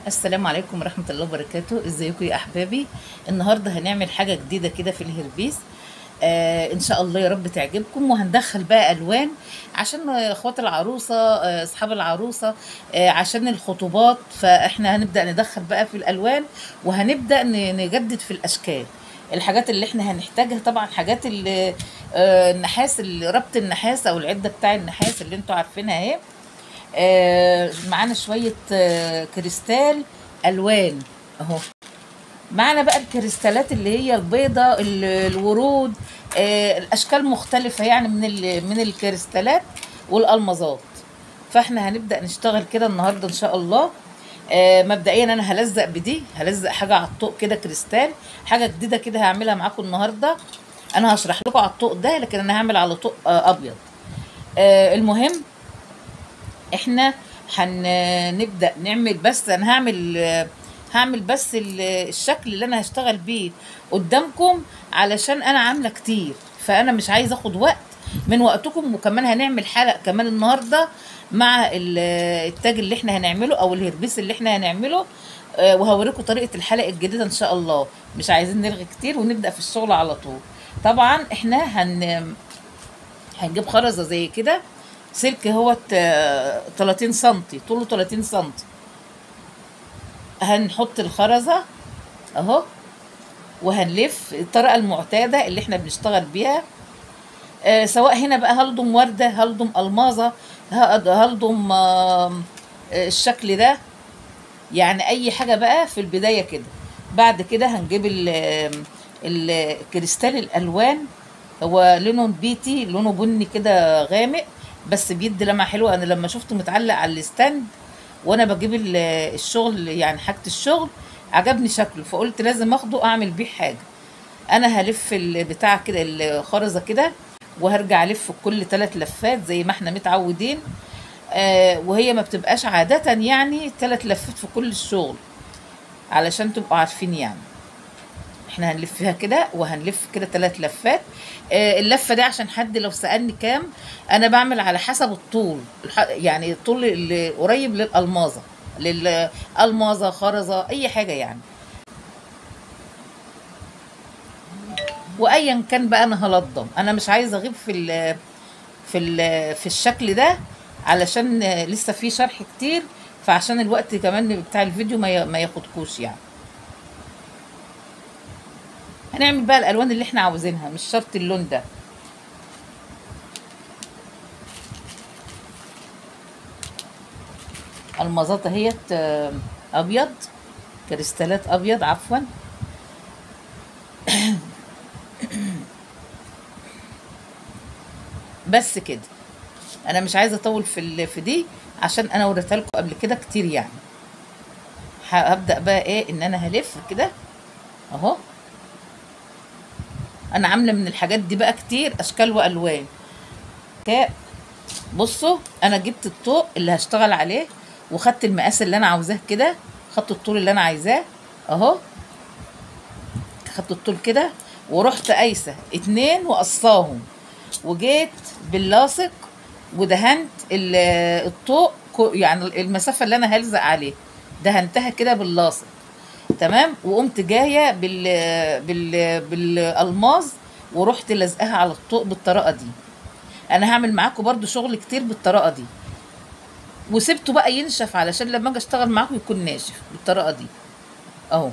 السلام عليكم ورحمة الله وبركاته ازيكم يا احبابي النهاردة هنعمل حاجة جديدة كده في الهربيس آه ان شاء الله يا رب تعجبكم وهندخل بقى الوان عشان اخوات العروسة آه، اصحاب العروسة آه عشان الخطوبات فاحنا هنبدأ ندخل بقى في الالوان وهنبدأ ن- نجدد في الاشكال الحاجات اللي احنا هنحتاجها طبعا حاجات ال- آه، النحاس ال- ربط النحاس او العدة بتاع النحاس اللي انتوا عارفينها اهي آه، معانا شوية آه، كريستال ألوان أهو معانا بقى الكريستالات اللي هي البيضة ال- الورود آه، الأشكال مختلفة يعني من ال- من الكريستالات والألمازات فاحنا هنبدأ نشتغل كده النهاردة إن شاء الله آه، مبدئيا انا هلزق بدي هلزق حاجه على الطوق كده كريستال حاجه جديده كده هعملها معاكم النهارده انا هشرح لكم على الطوق ده لكن انا هعمل على طوق آه، ابيض آه، المهم احنا هنبدا نعمل بس انا هعمل هعمل بس ال- الشكل اللي انا هشتغل بيه قدامكم علشان انا عامله كتير فانا مش عايزه اخد وقت من وقتكم وكمان هنعمل حلقه كمان النهارده مع ال- التاج اللي احنا هنعمله او الهربيس اللي احنا هنعمله آه، وهوريكم طريقه الحلقه الجديده ان شاء الله مش عايزين نرغي كتير ونبدا في الشغل على طول طبعا احنا هن هنجيب خرزه زي كده سلك هو 30 سنتي طوله 30 سنتي هنحط الخرزه اهو وهنلف الطريقه المعتاده اللي احنا بنشتغل بيها آه سواء هنا بقى هلضم ورده هلضم الماظه ه- هلضم آه آه، الشكل ده يعني اي حاجه بقى في البدايه كده بعد كده هنجيب ال- الكريستال الالوان هو لونه بيتي لونه بني كده غامق بس بيدي لمعه حلوه انا لما شفته متعلق على الستاند وانا بجيب ال- الشغل يعني حاجه الشغل عجبني شكله فقلت لازم اخده اعمل بيه حاجه انا هلف البتاع كده الخرزه كده وهرجع الف كل ثلاث لفات زي ما احنا متعودين آه وهي ما بتبقاش عاده يعني ثلاث لفات في كل الشغل علشان تبقوا عارفين يعني احنا هنلفها كده وهنلف كده ثلاث لفات آه اللفه دي عشان حد لو سالني كام انا بعمل على حسب الطول الح- يعني الطول اللي قريب للالماظه للالماظه خرزه اي حاجه يعني وايا كان بقى انا هلضم انا مش عايزه اغيب في ال في ال في الشكل ده علشان لسه في شرح كتير فعشان الوقت كمان بتاع الفيديو ما ي- ما ياخدكوش يعني هنعمل بقى الالوان اللي احنا عاوزينها مش شرط اللون ده المازات اهيت آه، ابيض كريستالات ابيض عفوا بس كده انا مش عايزه اطول في ال- في دي عشان انا وريتها لكم قبل كده كتير يعني ه- هبدا بقى ايه ان انا هلف كده اهو انا عامله من الحاجات دي بقى كتير اشكال والوان كا- بصوا انا جبت الطوق اللي هشتغل عليه وخدت المقاس اللي انا عاوزاه كده خدت الطول اللي انا عايزاه اهو خدت الطول كده ورحت قايسه اتنين وقصاهم وجيت باللاصق ودهنت ال- الطوق كو- يعني المسافه اللي انا هلزق عليه دهنتها كده باللاصق تمام وقمت جايه بال بال بالالماظ ورحت لازقاها على الطوق بالطريقه دي انا هعمل معاكم برضو شغل كتير بالطريقه دي وسبته بقى ينشف علشان لما اجي اشتغل معاكم يكون ناشف بالطريقه دي اهو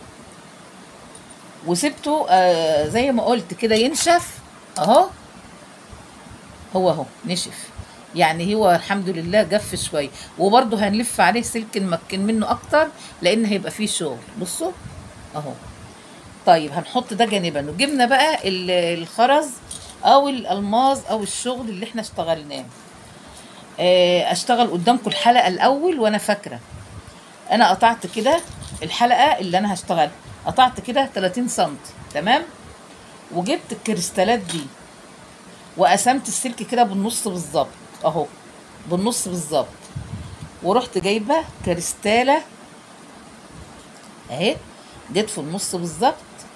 وسبته آه زي ما قلت كده ينشف اهو هو اهو نشف يعني هو الحمد لله جف شويه وبرضه هنلف عليه سلك نمكن منه اكتر لان هيبقى فيه شغل بصوا اهو طيب هنحط ده جانبا وجبنا بقى ال- الخرز او الالماظ او الشغل اللي احنا اشتغلناه آه، اشتغل قدامكم الحلقه الاول وانا فاكره انا قطعت كده الحلقه اللي انا هشتغل قطعت كده 30 سم تمام وجبت الكريستالات دي وقسمت السلك كده بالنص بالظبط اهو بالنص بالظبط ورحت جايبه كريستاله اهي جيت في النص بالظبط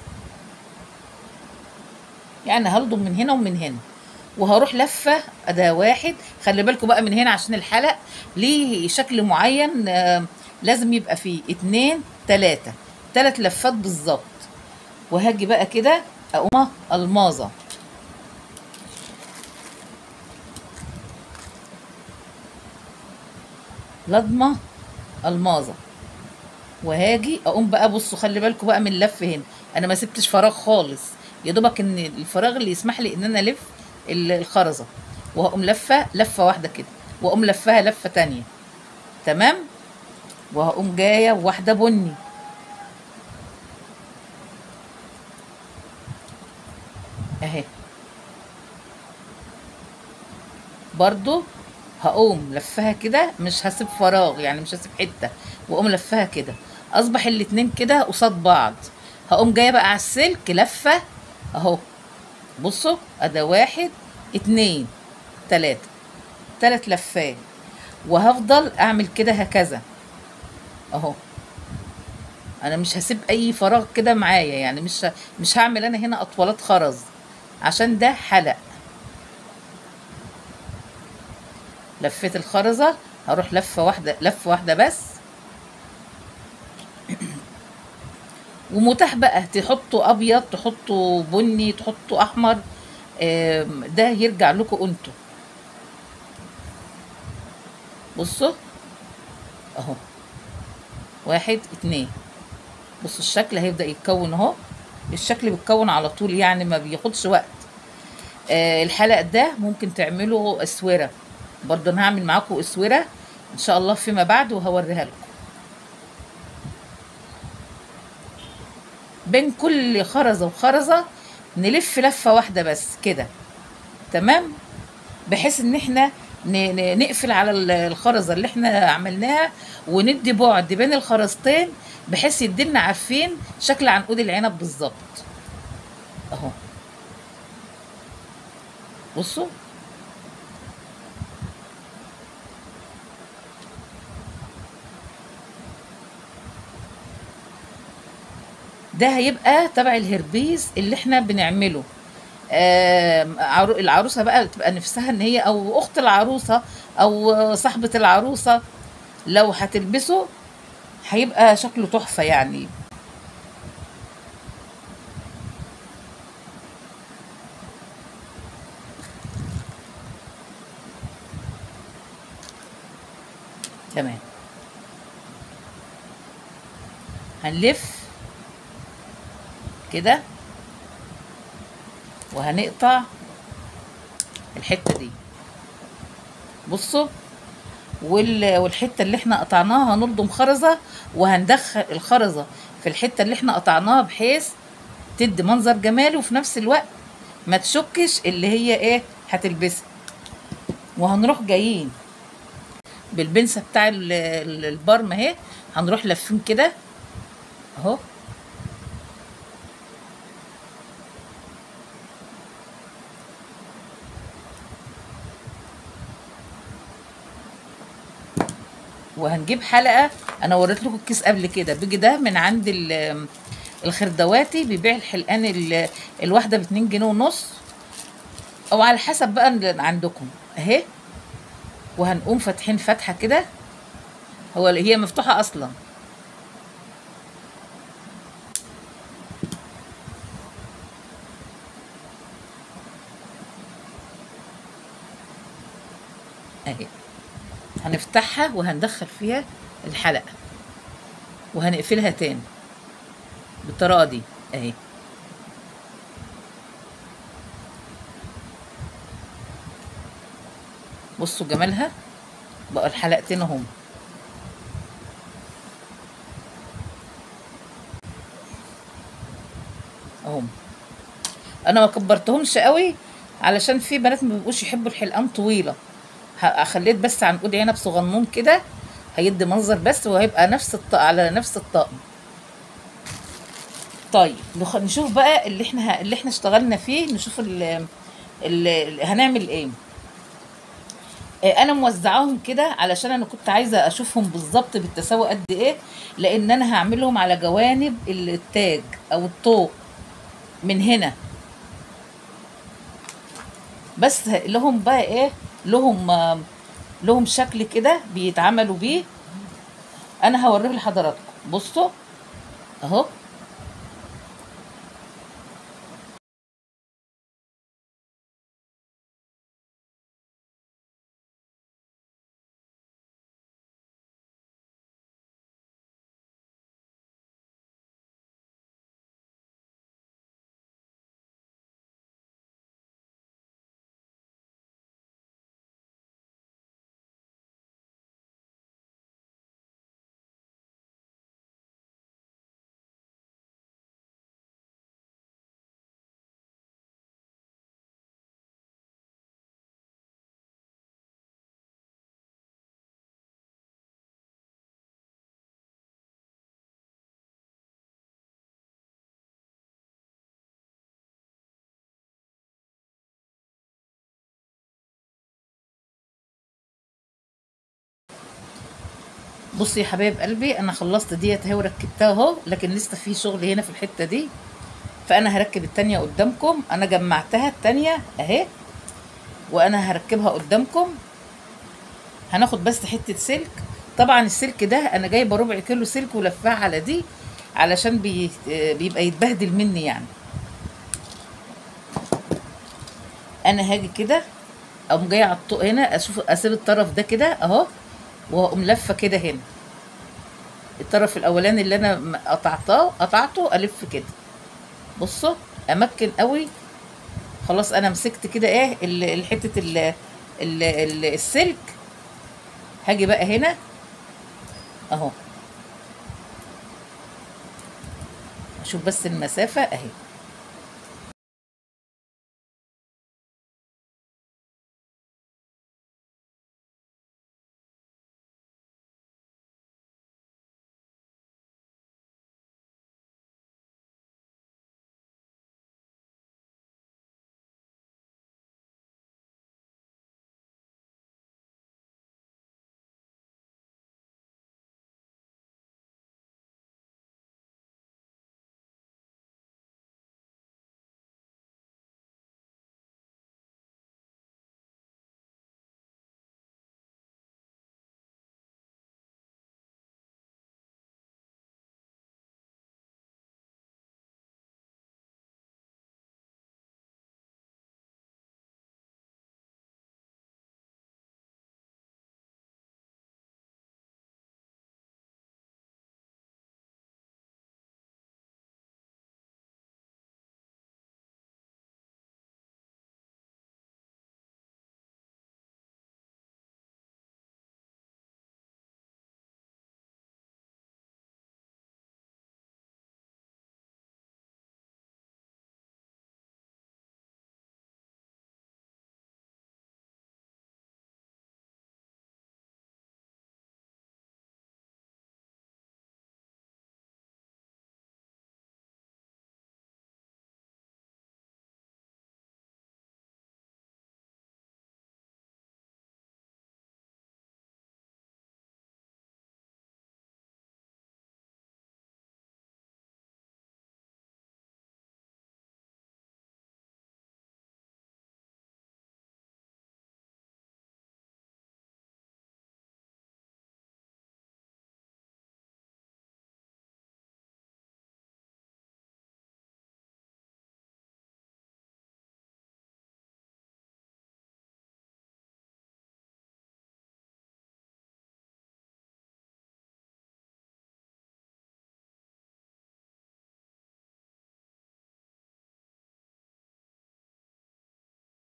يعني هلضم من هنا ومن هنا وهروح لفه ده واحد خلي بالكم بقى من هنا عشان الحلق ليه شكل معين آه، لازم يبقى فيه اتنين تلاتة تلات لفات بالظبط وهاجي بقى كده اقوم الماظه لضمه الماظه وهاجي اقوم بقى بصوا خلي بالكم بقى من اللف هنا انا ما سبتش فراغ خالص يا دوبك ان الفراغ اللي يسمح لي ان انا الف ال- الخرزه وهقوم لفه لفه واحده كده واقوم لفها لفه تانية تمام وهقوم جايه واحده بني اهي برضو هقوم لفها كده مش هسيب فراغ يعني مش هسيب حته واقوم لفها كده اصبح الاتنين كده قصاد بعض هقوم جايه بقى على السلك لفه اهو بصوا ادي واحد اتنين تلاته تلات لفات وهفضل اعمل كده هكذا اهو انا مش هسيب اي فراغ كده معايا يعني مش ه- مش هعمل انا هنا اطولات خرز عشان ده حلق لفيت الخرزة هروح لفة واحدة لفة واحدة بس ومتاح بقى تحطوا ابيض تحطوا بني تحطوا احمر آم، ده يرجع لكم انتوا بصوا اهو واحد اتنين بصوا الشكل هيبدأ يتكون اهو الشكل بيتكون على طول يعني ما بياخدش وقت آه الحلق ده ممكن تعملوا اسوره برضه انا هعمل معاكم اسوره ان شاء الله فيما بعد وهوريها لكم بين كل خرزه وخرزه نلف لفه واحده بس كده تمام بحيث ان احنا ن- ن- نقفل على ال- الخرزه اللي احنا عملناها وندي بعد بين الخرزتين بحيث يدينا عارفين شكل عنقود العنب بالظبط اهو بصوا ده هيبقى تبع الهربيز اللي احنا بنعمله آم، عرو- العروسه بقى تبقى نفسها ان هي او اخت العروسه او صاحبه العروسه لو هتلبسه هيبقى شكله تحفه يعني تمام هنلف كده وهنقطع الحته دي بصوا وال- والحته اللي احنا قطعناها هنلضم خرزه وهندخل الخرزه في الحته اللي احنا قطعناها بحيث تدي منظر جمالي وفي نفس الوقت ما تشكش اللي هي ايه هتلبسها وهنروح جايين بالبنسه بتاع ال- ال- البرم اهي هنروح لافين كده اهو وهنجيب حلقه انا وريت لكم الكيس قبل كده بيجي ده من عند ال- الخردواتي بيبيع الحلقان ال- الواحده ب 2 جنيه ونص او على حسب بقى اللي عندكم اهي وهنقوم فاتحين فتحه كده هو هي مفتوحه اصلا اهي هنفتحها وهندخل فيها الحلقه وهنقفلها تاني بالطريقه دي اهي بصوا جمالها بقى الحلقتين اهم اهم انا ما كبرتهمش قوي علشان في بنات ما بيبقوش يحبوا الحلقان طويله ه- خليت بس عنقود عنب صغنون كده هيدي منظر بس وهيبقى نفس الط... على نفس الطقم طيب نخ- نشوف بقى اللي احنا ه... اللي احنا اشتغلنا فيه نشوف ال... ال... هنعمل ايه آه، انا موزعاهم كده علشان انا كنت عايزه اشوفهم بالظبط بالتساوي قد ايه لان انا هعملهم على جوانب التاج او الطوق من هنا بس لهم بقى ايه لهم آه، لهم شكل كده بيتعملوا بيه انا هوريه لحضراتكم بصوا اهو بصي يا حبايب قلبي انا خلصت ديت اهي وركبتها اهو لكن لسه في شغل هنا في الحته دي فانا هركب التانية قدامكم انا جمعتها التانية اهي وانا هركبها قدامكم هناخد بس حته سلك طبعا السلك ده انا جايبه ربع كيلو سلك ولفاه على دي علشان بي... بيبقى يتبهدل مني يعني انا هاجي كده اقوم جايه على الطوق هنا اشوف اسيب الطرف ده كده اهو واقوم لفه كده هنا الطرف الاولاني اللي انا قطعته قطعته الف كده بصوا امكن قوي خلاص انا مسكت كده ايه الحته ال ال ال السلك هاجي بقى هنا اهو اشوف بس المسافه اهي